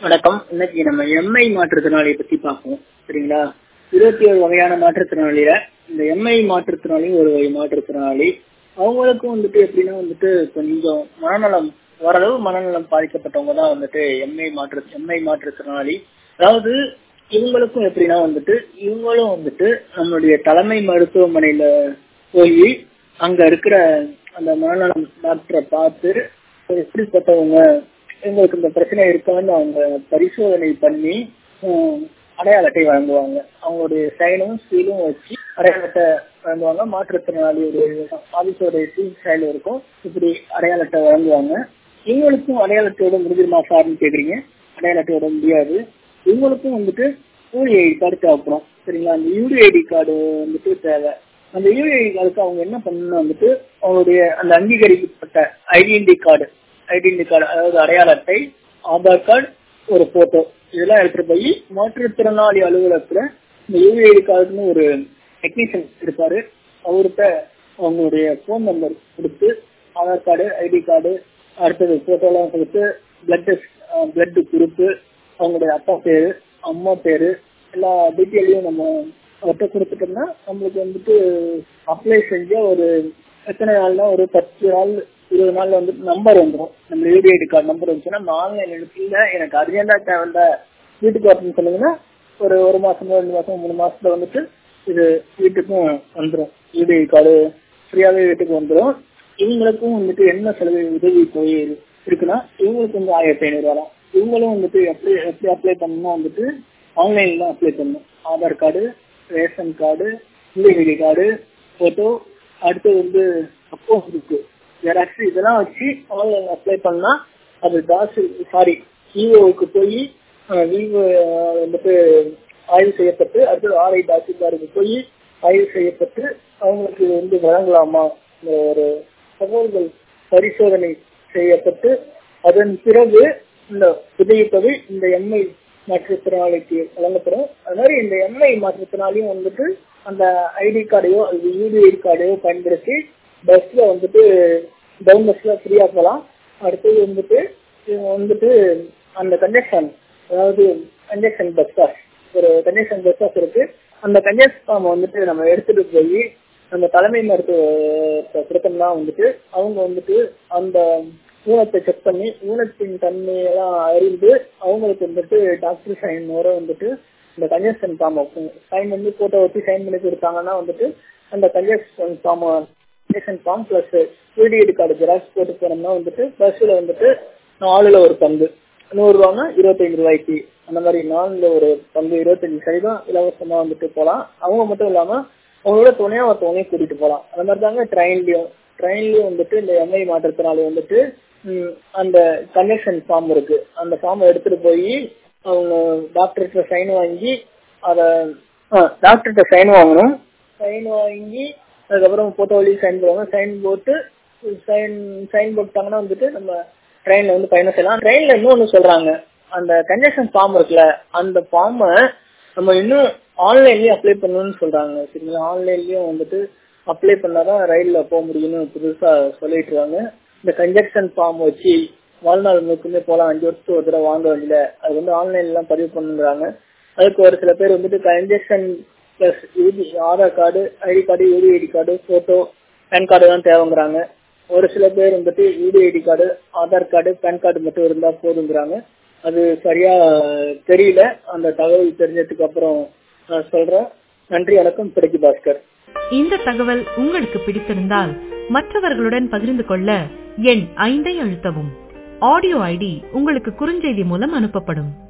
வணக்கம் இன்னைக்கு நம்ம எம்ஐ மாற்றுத்திறனாளியை பத்தி பார்ப்போம் சரிங்களா இருபத்தி ஏழு வகையான மாற்றுத்திறனாளியில இந்த எம்ஐ மாற்றுத்திறனாளி ஒரு வகை மாற்றுத்திறனாளி அவங்களுக்கும் வந்துட்டு எப்படின்னா வந்துட்டு கொஞ்சம் மனநலம் ஓரளவு மனநலம் பாதிக்கப்பட்டவங்க தான் வந்துட்டு எம்ஐ மாற்று எம்ஐ மாற்றுத்திறனாளி அதாவது இவங்களுக்கும் எப்படின்னா வந்துட்டு இவங்களும் வந்துட்டு நம்மளுடைய தலைமை மருத்துவமனையில போய் அங்க இருக்கிற அந்த மனநலம் டாக்டரை பார்த்து எப்படிப்பட்டவங்க எங்களுக்கு இந்த பிரச்சனை இருக்கான்னு அவங்க பரிசோதனை பண்ணி ஹம், அடையாள அட்டை வழங்குவாங்க அவங்களுடைய சைனும் சீலும் வச்சு அடையாள அட்டை வழங்குவாங்க மாற்றுத்திறனாளியுடைய ஆபீஸோடைய சீல் சைல் இருக்கும் இப்படி அடையாள அட்டை வழங்குவாங்க இவங்களுக்கும் அடையாள அட்டையோட முடிஞ்சிருமா சார்னு கேக்குறீங்க அடையாள அட்டையோட முடியாது இவங்களுக்கும் வந்துட்டு யூடிஐடி கார்டு தேவைப்படும் சரிங்களா அந்த யூடிஐடி கார்டு வந்துட்டு தேவை அந்த யூடிஐடி கார்டுக்கு அவங்க என்ன பண்ணணும் வந்துட்டு அவங்களுடைய அந்த அங்கீகரிக்கப்பட்ட ஐடென்டி கார்டு ஐடென்டி கார்டு அதாவது அடையாள அட்டை ஆதார் கார்டு ஒரு போட்டோ இதெல்லாம் எடுத்துட்டு போய் மாற்றுத்திறனாளி அலுவலகத்துல இந்த யூஏடி கார்டுன்னு ஒரு டெக்னீஷியன் இருப்பாரு அவர்கிட்ட அவங்களுடைய போன் நம்பர் கொடுத்து ஆதார் கார்டு ஐடி கார்டு அடுத்தது போட்டோ எல்லாம் கொடுத்து பிளட் பிளட் குரூப்பு அவங்களுடைய அப்பா பேரு அம்மா பேரு எல்லா டீட்டெயிலையும் நம்ம அவர்கிட்ட கொடுத்துட்டோம்னா நம்மளுக்கு வந்துட்டு அப்ளை செஞ்ச ஒரு எத்தனை நாள்னா ஒரு பத்து நாள் இருபது நாள்ல வந்து நம்பர் வந்துடும் நம்ம யூடிஐடி கார்டு நம்பர் வந்துச்சுன்னா நம்ம ஆன்லைன் இல்ல எனக்கு அர்ஜென்டா தேவையில்ல வீட்டுக்கு வரணும்னு சொன்னீங்கன்னா ஒரு ஒரு மாசம் ரெண்டு மாசம் மூணு மாசத்துல வந்துட்டு இது வீட்டுக்கும் வந்துடும் யூடிஐ கார்டு ஃப்ரீயாவே வீட்டுக்கு வந்துடும் இவங்களுக்கும் வந்துட்டு என்ன செலவு உதவி தொகை இருக்குன்னா இவங்களுக்கு வந்து ஆயிரத்தி ஐநூறு ரூபா இவங்களும் வந்துட்டு எப்படி எப்படி அப்ளை பண்ணணும்னா வந்துட்டு ஆன்லைன்ல தான் அப்ளை பண்ணணும் Aadhaar card ration card UDID card photo அடுத்து வந்து அக்கௌண்ட் இருக்கு ஜெராக்ஸ் இதெல்லாம் வச்சு ஆன்லைன் அப்ளை பண்ணா அது தாசு சாரி விவோவுக்கு போய் விவோ வந்துட்டு ஆய்வு செய்யப்பட்டு அடுத்து ஆர்ஐ தாசில்தாருக்கு போய் ஆய்வு செய்யப்பட்டு அவங்களுக்கு வந்து வழங்கலாமா இந்த ஒரு தகவல்கள் பரிசோதனை செய்யப்பட்டு அதன் பிறகு இந்த உதவித்தொகை இந்த எம்ஐ மாற்றுத்திறனாளிக்கு வழங்கப்படும் அது மாதிரி இந்த எம்ஐ மாற்றுத்திறனாளியும் வந்துட்டு அந்த ஐடி கார்டையோ அல்லது யூடிஐடி கார்டையோ பயன்படுத்தி பஸ்ல வந்துட்டு டவுன் பஸ்ல ஃப்ரீயா போகலாம் அடுத்தது வந்துட்டு இவங்க வந்துட்டு அந்த கன்ஜெக்ஷன் அதாவது கன்ஜெக்ஷன் பஸ் பாஸ் ஒரு கன்ஜெக்ஷன் பஸ் பாஸ் இருக்கு அந்த கன்ஜெக்ஷன் ஃபார்ம் வந்துட்டு நம்ம எடுத்துட்டு போய் நம்ம தலைமை மருத்துவ கொடுத்தோம்னா வந்துட்டு அவங்க வந்துட்டு அந்த ஊனத்தை செக் பண்ணி ஊனத்தின் தன்மையெல்லாம் அறிந்து அவங்களுக்கு வந்துட்டு டாக்டர் சைனோட வந்துட்டு இந்த கன்ஜெக்ஷன் ஃபார்ம் சைன் வந்து போட்டோ வச்சு சைன் பண்ணி கொடுத்தாங்கன்னா வந்துட்டு அந்த concession form concession form plus UDID card xerox போட்டு போனோம்னா வந்துட்டு பஸ்ல வந்துட்டு நாலுல ஒரு பங்கு நூறு ரூபான்னா இருபத்தைந்து ரூபாய்க்கு அந்த மாதிரி நாலுல ஒரு பங்கு இருபத்தஞ்சு சதவீதம் இலவசமா வந்துட்டு போகலாம் அவங்க மட்டும் இல்லாம அவங்களோட துணையா ஒருத்தவங்களையும் கூட்டிட்டு போகலாம் அந்த மாதிரி தாங்க ட்ரெயின்லயும் ட்ரெயின்லயும் வந்துட்டு இந்த எம்ஐ மாற்றத்தினால வந்துட்டு ம், அந்த கனெக்ஷன் ஃபார்ம் இருக்கு அந்த ஃபார்ம் எடுத்துட்டு போய் அவங்க டாக்டர்கிட்ட சைன் வாங்கி அத டாக்டர்கிட்ட சைன் வாங்கணும் சைன் வாங்கி அதுக்கப்புறம் போட்டோ வழி சைன் போடுவாங்க சைன் போட்டு சைன் சைன் போட்டாங்கன்னா வந்துட்டு நம்ம ட்ரெயின்ல வந்து பயணம் செய்யலாம் ட்ரெயின்ல இன்னொன்னு சொல்றாங்க அந்த கன்ஜெக்ஷன் ஃபார்ம் இருக்குல்ல அந்த ஃபார்மை நம்ம இன்னும் ஆன்லைன்லயும் அப்ளை பண்ணணும்னு சொல்றாங்க சரிங்களா ஆன்லைன்லயும் வந்துட்டு அப்ளை பண்ணாதான் ரயில்ல போக முடியும்னு புதுசா சொல்லிட்டு இருக்காங்க இந்த கன்ஜெக்ஷன் ஃபார்ம் வச்சு வாழ்நாள் முழுக்குமே போலாம் அஞ்சு வருஷத்துக்கு ஒரு தடவை வாங்க வேண்டியல அது வந்து ஆன்லைன்ல எல்லாம் பதிவு பண்ணுங்கிறாங்க அதுக்கு ஒரு சில பேர் வந்துட்டு concession plus UD Aadhaar card ID card UDID card photo PAN card தான் தேவைங்கிறாங்க ஒரு சில பேர் வந்துட்டு UDID card Aadhaar card PAN card மட்டும் இருந்தா போதுங்கிறாங்க அது சரியா தெரியல அந்த தகவல் தெரிஞ்சதுக்கு அப்புறம் நான் சொல்றேன் நன்றி வணக்கம் பிடிக்கு பாஸ்கர் இந்த தகவல் உங்களுக்கு பிடித்திருந்தால் மற்றவர்களுடன் பகிர்ந்து கொள்ள எண் ஐந்தை அழுத்தவும் ஆடியோ ஐடி உங்களுக்கு குறுஞ்செய்தி மூலம் அனுப்பப்படும்